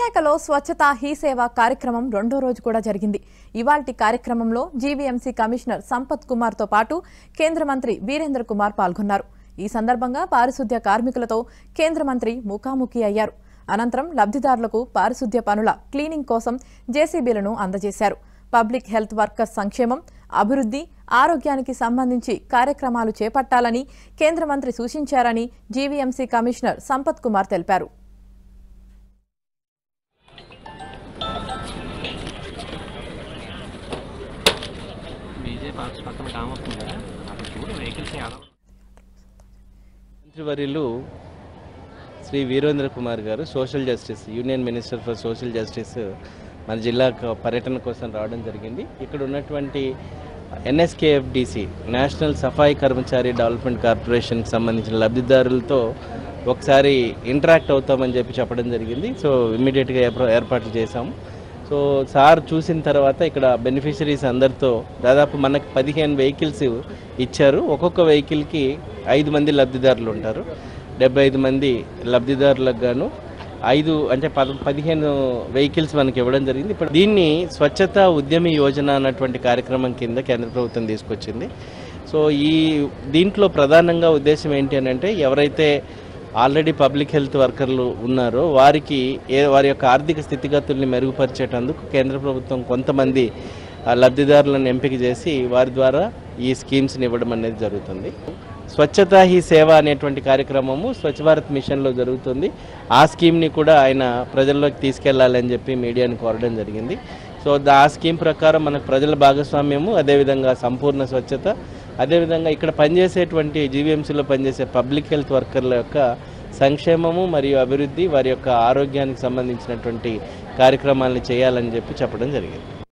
విశాఖలో స్వచ్ఛతా హీ సేవ కార్యక్రమం రెండో రోజు కూడా జరిగింది ఇవాల్టి కార్యక్రమంలో జీవీఎంసీ కమిషనర్ సంపత్ కుమార్తో పాటు కేంద్ర మంత్రి వీరేంద్ర కుమార్ పాల్గొన్నారు ఈ సందర్భంగా పారిశుద్ధ్య కార్మికులతో కేంద్ర మంత్రి ముఖాముఖి అయ్యారు అనంతరం లబ్ధిదారులకు పారిశుద్ధ్య పనుల క్లీనింగ్ కోసం జేసీబీలను అందజేశారు పబ్లిక్ హెల్త్ వర్కర్స్ సంక్షేమం అభివృద్ధి ఆరోగ్యానికి సంబంధించి కార్యక్రమాలు చేపట్టాలని కేంద్ర మంత్రి సూచించారని జీవీఎంసీ కమిషనర్ సంపత్ కుమార్ తెలిపారు బీజే పార్క్స్ పక్కన డామ్ వస్తుంది కదా అక్కడ చూడు వెహికల్స్ ఏదో మంత్రివర్యులు శ్రీ వీరేంద్ర కుమార్ గారు social justice union minister for social justice మన జిల్లా పర్యటన కోసం రావడం జరిగింది ఇక్కడ ఉన్నటువంటి NSKFDC national Safai Karmachari development కార్పొరేషన్కి సంబంధించిన లబ్ధిదారులతో ఒకసారి ఇంటరాక్ట్ అవుతామని చెప్పి చెప్పడం జరిగింది సో ఇమ్మీడియట్గా ఏర్పాట్లు చేశాము సో సార్ చూసిన తర్వాత ఇక్కడ బెనిఫిషరీస్ అందరితో దాదాపు మనకు పదిహేను వెహికల్స్ ఇచ్చారు ఒక్కొక్క వెహికల్కి ఐదు మంది లబ్ధిదారులు ఉంటారు డెబ్బై ఐదు మంది లబ్ధిదారులకు గాను ఐదు అంటే పద పదిహేను వెహికల్స్ మనకి ఇవ్వడం జరిగింది ఇప్పుడు దీన్ని స్వచ్ఛత ఉద్యమి యోజన అన్నటువంటి కార్యక్రమం కింద కేంద్ర ప్రభుత్వం తీసుకొచ్చింది సో ఈ దీంట్లో ప్రధానంగా ఉద్దేశం ఏంటి అని అంటే ఎవరైతే ఆల్రెడీ పబ్లిక్ హెల్త్ వర్కర్లు ఉన్నారో వారికి ఏ వారి యొక్క ఆర్థిక స్థితిగతుల్ని మెరుగుపరిచేటందుకు కేంద్ర ప్రభుత్వం కొంతమంది ఆ, లబ్ధిదారులను ఎంపిక చేసి వారి ద్వారా ఈ స్కీమ్స్ని ఇవ్వడం అనేది జరుగుతుంది స్వచ్ఛతా హీ సేవ అనేటువంటి కార్యక్రమము స్వచ్ఛ భారత్ మిషన్లో జరుగుతుంది ఆ స్కీమ్ని కూడా ఆయన ప్రజల్లోకి తీసుకెళ్లాలని చెప్పి మీడియాని కోరడం జరిగింది సో దా- ఆ స్కీమ్ ప్రకారం మనకు ప్రజల భాగస్వామ్యము అదేవిధంగా సంపూర్ణ స్వచ్ఛత అదేవిధంగా ఇక్కడ పనిచేసేటువంటి జీవీఎంసీలో పనిచేసే పబ్లిక్ హెల్త్ వర్కర్ల యొక్క సంక్షేమము మరియు అభివృద్ధి వారి యొక్క ఆరోగ్యానికి సంబంధించినటువంటి కార్యక్రమాలను చేయాలని చెప్పి చెప్పడం జరిగింది